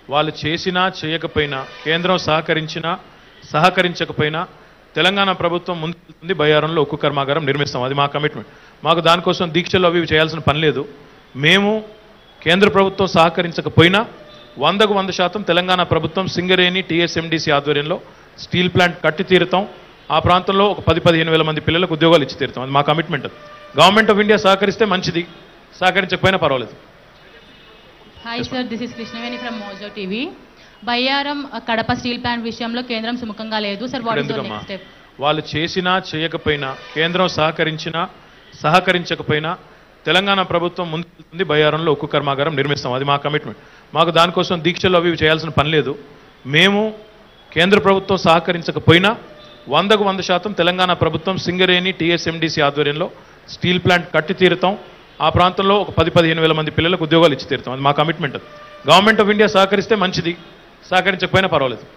వాళ్ళు చేసినా చేయకపోయినా కేంద్రం సహకరించినా సహకరించకపోయినా తెలంగాణ ప్రభుత్వం ముందుకెళ్తుంది బయ్యారంలో ఉక్కు కర్మాగారం నిర్మిస్తాం అది మా కమిట్మెంట్ మాకు దానికోసం దీక్షలు అవి ఇవి చేయాల్సిన పని లేదు మేము కేంద్ర ప్రభుత్వం సహకరించకపోయినా వందకు వంద శాతం తెలంగాణ ప్రభుత్వం సింగరేణి టీఎస్ఎండిసి ఆధ్వర్యంలో స్టీల్ ప్లాంట్ కట్టి తీరుతాం ఆ ప్రాంతంలో ఒక పది పదిహేను వేల మంది పిల్లలకు ఉద్యోగాలు ఇచ్చి తీరుతాం అది మా కమిట్మెంట్ అది గవర్నమెంట్ ఆఫ్ ఇండియా సహకరిస్తే మంచిది సహకరించకపోయినా పర్వాలేదు hi sir this is Krishnaveni from Mojo TV Bayyaram uh, Kadapa steel plant విషయంలో కేంద్రం సుముఖంగా లేదు సార్ వాట్ ఇస్ ఎందుకమ్మా నెక్స్ట్ స్టెప్ వాళ్ళు చేసినా చేయకపోయినా కేంద్రం సహకరించినా సహకరించకపోయినా తెలంగాణ ప్రభుత్వం ముందుకెళ్తుంది బయ్యారంలో ఉక్కు కర్మాగారం నిర్మిస్తాం అది మా కమిట్మెంట్ మాకు దానికోసం దీక్షలు అవి ఇవి చేయాల్సిన పని లేదు మేము కేంద్ర ప్రభుత్వం సహకరించకపోయినా వందకు వంద శాతం తెలంగాణ ప్రభుత్వం సింగరేణి టీఎస్ఎండిసి ఆధ్వర్యంలో స్టీల్ ప్లాంట్ కట్టి తీరుతాం ఆ ప్రాంతంలో ఒక పది పదిహేను వేల మంది పిల్లలకు ఉద్యోగాలు ఇచ్చి తీరుతాం అది మా కమిట్మెంట్ అది గవర్నమెంట్ ఆఫ్ ఇండియా సహకరిస్తే మంచిది సహకరించకపోయినా పర్వాలేదు